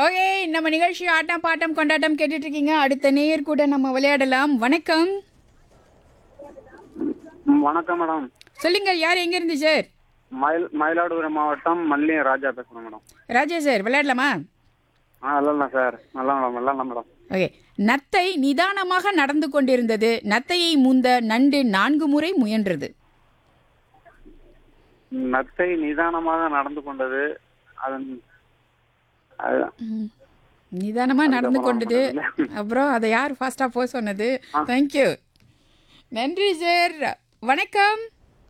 Okay நம்ம நிகழ்ச்சி ஆட்டம் bottom கொண்டாட்டம் கேட்டுட்டு இருக்கீங்க அடுத்த நேயர் கூட நம்ம விளையாடலாம் வணக்கம் ம், வணக்கம் மேடம் சொல்லுங்க யார் எங்க இருந்து சார் மயில் மயிலாடுதுறை மாவட்டம் மல்லியம் ராஜா பேசுகிறேன் மேடம் ராஜா சார் விளையாடலாமா ஆ இல்லைண்ணா சார் நல்லா மேடம் நல்லா மேடம் ஓகே நத்தை நிதானமாக நடந்து கொண்டிருந்தது நத்தையை முந்த நண்டு நான்கு முறை முயன்றது நத்தை நிதானமாக நடந்து கொண்டது அதன் அது ம். நிதானமா நடந்து கொண்டது அப்புறம் அதை யார் ஃபாஸ்டா போக சொன்னது தேங்க்யூ நன்றி சார் வணக்கம்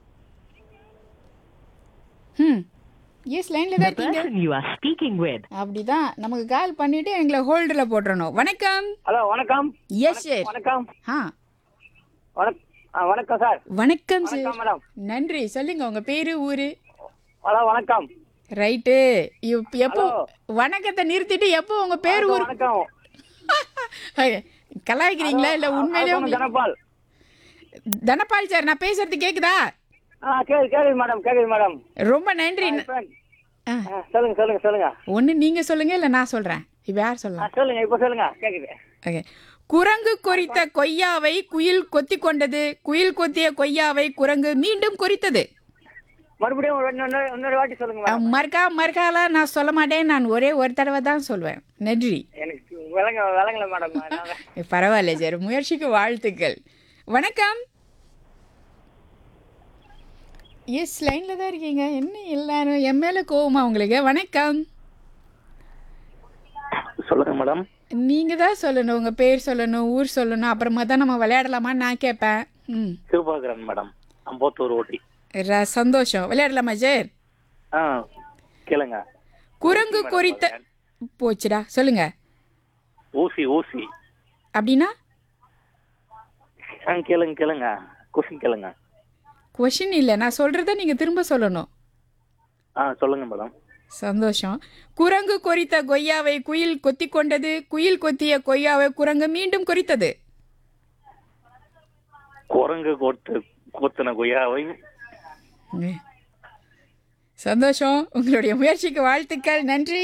ம் எஸ் லைன்ல தான் The இருக்கீங்க person you are speaking with அப்படிதான் நமக்கு கால் பண்ணிட்டு எங்களை ஹோல்டில் போட்டுறணும் வணக்கம் ஹலோ வணக்கம் எஸ் சார் வணக்கம் ஆ வணக் ஆ, வணக்கம் சார் வணக்கம் சார் வணக்கம் மேடம் நன்றி சொல்லுங்க உங்க பேரு ஊரு ஹலோ வணக்கம் ரைட்டு இப்- எப்போ வணக்கத்தை நிறுத்திட்டு எப்போ உங்க பேர் ஊர் வணக்கம் ஐய, கலாய்க்கிறீங்களா இல்ல உண்மையிலே வணக்கம், உங்களுக்கு தனபால் தனபால் சார் நான் பேசுறது கேக்குதா ஆ கேக்குது கேக்குது மேடம் கேக்குது மேடம் ரொம்ப நன்றி ஆ, ஆ, சொல்லுங்க சொல்லுங்க சொல்லுங்க ஒண்ணு நீங்க சொல்லுங்க இல்ல நான் சொல்றேன் இப்ப யார் ஆ, சொல்லலாம் சொல்லுங்க இப்போ சொல்லுங்க கேக்குது ஓகே குரங்கு கொறித்த கொய்யாவை குயில் கொத்தி கொண்டது குயில் கொத்திய கொய்யாவை குரங்கு மீண்டும் கொறித்தது மறுபடியும் ஒரு இன்னொரு இன்னொரு வாட்டி சொல்லுங்க அஹ், மேடம் மறுக்கா மறுக்காலாம் நான் சொல்ல மாட்டேன் நான் ஒரே ஒரு தடவை தான் சொல்வேன் நன்றி எனக்கு விளங்க விளங்கல மேடம் அதனால. பரவாயில்ல சார் முயற்சிக்கு வாழ்த்துக்கள் வணக்கம் எஸ் லைனில் தான் இருக்கீங்க என்ன எல்லாரும் என் மேலே கோவமா உங்களுக்கு வணக்கம் சொல்லுங்க மேடம் நீங்கள் தான் சொல்லணும் உங்கள் பேர் சொல்லணும் ஊர் சொல்லணும் அப்புறமா தான் நம்ம விளையாடலாமான்னு நான் கேட்பேன் ம் சிவபாகரன் மேடம் அம்பத்தூர் ஓட்டி ர- சந்தோஷம் விளையாடலாமா சார் ஆ கேளுங்க குரங்கு குறித்த போச்சுடா சொல்லுங்க ஊசி ஊசி அப்படின்னா ஆ கேளுங்க கேளுங்க கொஸ்டின் கேளுங்க கொஷின் இல்லை நான் சொல்கிறத நீங்கள் திரும்ப சொல்லணும் ஆ சொல்லுங்க மேடம் சந்தோஷம் குரங்கு கொறித்த கொய்யாவை குயில் கொத்தி கொண்டது குயில் கொத்திய கொய்யாவை குரங்கு மீண்டும் கொறித்தது குரங்கு கொத்து கொத்தின கொய்யாவை சந்தோஷம் உங்களுடைய முயற்சிக்கு வாழ்த்துக்கள் நன்றி